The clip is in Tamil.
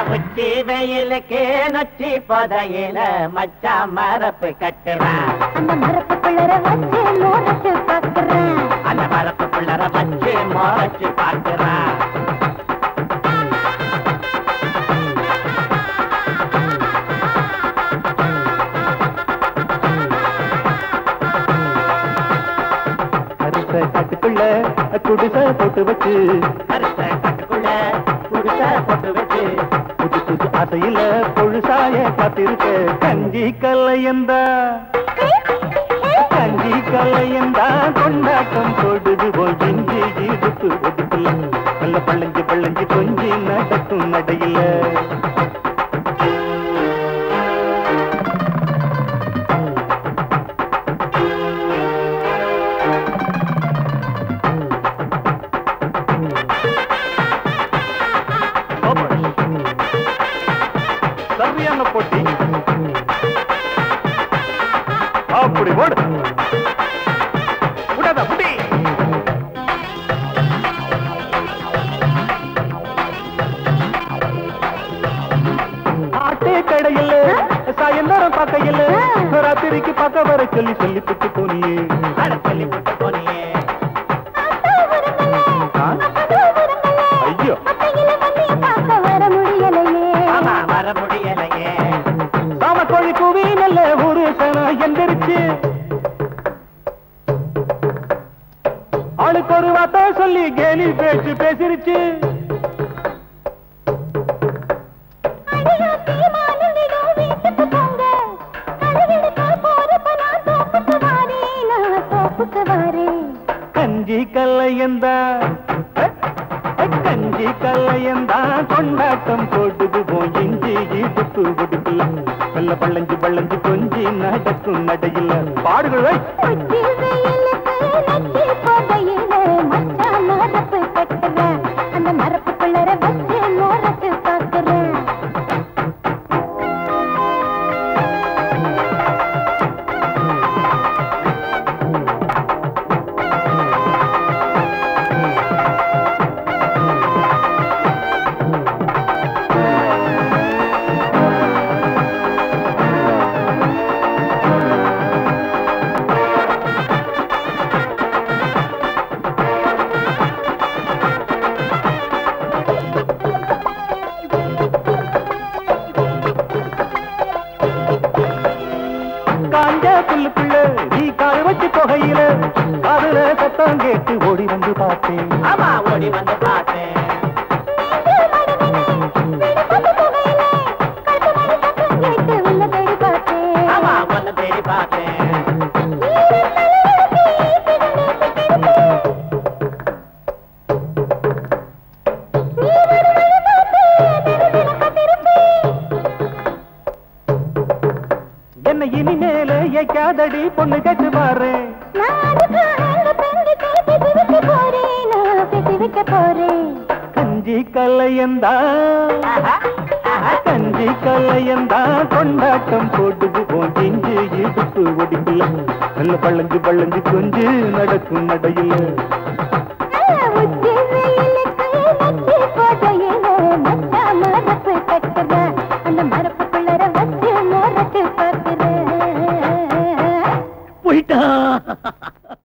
உச்சி வெயிலுக்கு நொச்சி புதையில மச்சா மரப்பு கட்டுறான் அந்த மரப்பு பிள்ளற வச்சு மோரட்டு பாக்குறேன் அந்த மரப்பு பிள்ளற வச்சு முறைச்சு பார்க்கிறான் கருத்த காட்டுக்குள்ள குடிச போட்டு வச்சு கருத்த கட்டுக்குள்ள குடிச போட்டு வச்சு புது புது ஆசையில பொழுசாய காத்திருக்க கஞ்சி கல்லையந்தா கஞ்சி கல்லையந்தா கொண்டாட்டம் தொடுது போல் இஞ்சி இடுப்பு ஒதுக்கல நல்ல பள்ளஞ்சி பள்ளஞ்சி கொஞ்சி நடக்கும் நடையில சரியான போட்டி அப்படி ஓடு விடாத முடி ஆட்டே கடையில் சாயந்தரம் பார்க்கையில் ராத்திரிக்கு பார்க்க வர சொல்லி சொல்லி புட்டு போனியே அட சொல்லி போட்டு போனியே ஆ? ஐயோ அத்தையில வந்து பார்க்க வர முடியலையே ஆமா வர முடியலையே சாம கோழி கூவி நல்ல ஒரு சனா எந்திரிச்சு ஆளுக்கு ஒரு வார்த்தை சொல்லி கேலி பேச்சு பேசிருச்சு அடியாத்தி மானுமிடும் வீட்டுக்கு போங்க அழகெடுக்க போறப்ப நான் தோப்புக்கு வாரேன் நான் தோப்புக்கு வாரேன் கஞ்சி கல்லையந்தா கஞ்சி கல்லையந்தா கொண்டாட்டம் போட்டுது போய் இஞ்சி இடுப்பு ஒடுக்கல வெள்ள பள்ளஞ்சு பள்ளஞ்சு கொஞ்சி நடக்கும் நடையில பாடுகள் வை. உச்சி வெயிலுக்கு நச்சி போதையில மச்சான் மரப்பு கட்டுறேன் அந்த மரப்பு பிள்ளற வச்சு மோரட்டு பாக்குறேன் காஞ்ச புல்லுக்குள்ள நீ கால் வச்சு புகையில அதுல சத்தம் கேட்டு ஓடி வந்து பார்த்தேன் ஆமா ஓடி வந்து பார்த்தேன் ஆமா ஒன்னு தேடி பார்த்தேன் என்ன இனிமேல ஏக்காதடி பொண்ணு கேட்டு பாரு கஞ்சி கல்லையந்தா ஆஹா, ஆஹா. கஞ்சி கல்லையந்தா கொண்டாட்டம் போட்டுது போன் இஞ்சி இடுப்பு ஒடிக்கல நல்ல பள்ளஞ்சு பள்ளஞ்சு கொஞ்சு நடக்கும் நடையில அந்த மரப்பு பிள்ளற வச்சு மோரட்டு பார்க்கிறேன் போயிட்டா